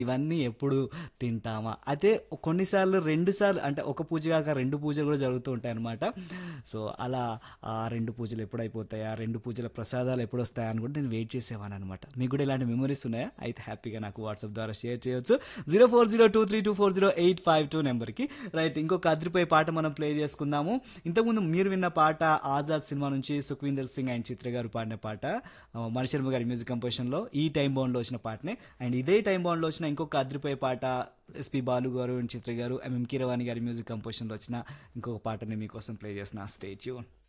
ఇవన్నీ ఎప్పుడు తింటామా అయితే కొన్నిసార్లు రెండు సార్లు అంటే ఒక పూజ కాక రెండు పూజలు కూడా జరుగుతూ ఉంటాయి అనమాట సో అలా ఆ రెండు పూజలు ఎప్పుడు అయిపోతాయి ఆ రెండు పూజల ప్రసాదాలు ఎప్పుడు వస్తాయా అని కూడా నేను వెయిట్ చేసేవాను అనమాట మీకు కూడా ఇలాంటి మెమరీస్ ఉన్నాయా అయితే హ్యాపీగా నాకు వాట్సాప్ ద్వారా షేర్ చేయొచ్చు zero four zero two three two four zero eight five two నెంబర్కి రైట్ ఇంకొక అదిరిపోయే పాట మనం ప్లే చేసుకుందాము ఇంతకుముందు మీరు విన్న పాట ఆజాద్ సినిమా నుంచి సుఖ్వీందర్ సింగ్ అండ్ చిత్ర గారు పాడిన పాట ఆ, మణిశర్మ గారి మ్యూజిక్ కంపోజిషన్లో ఈ టైం బౌండ్లో వచ్చిన పాటనే అండ్ ఇదే టైం బౌండ్లో వచ్చిన ఇంకొక అదిరిపోయే పాట ఎస్పి బాలు గారు అండ్ చిత్ర గారు ఎంఎం కీరవాణి గారి మ్యూజిక్ కంపోజిషన్లో వచ్చిన ఇంకొక పాటని మీకోసం ప్లే చేసిన స్టే ట్యూన్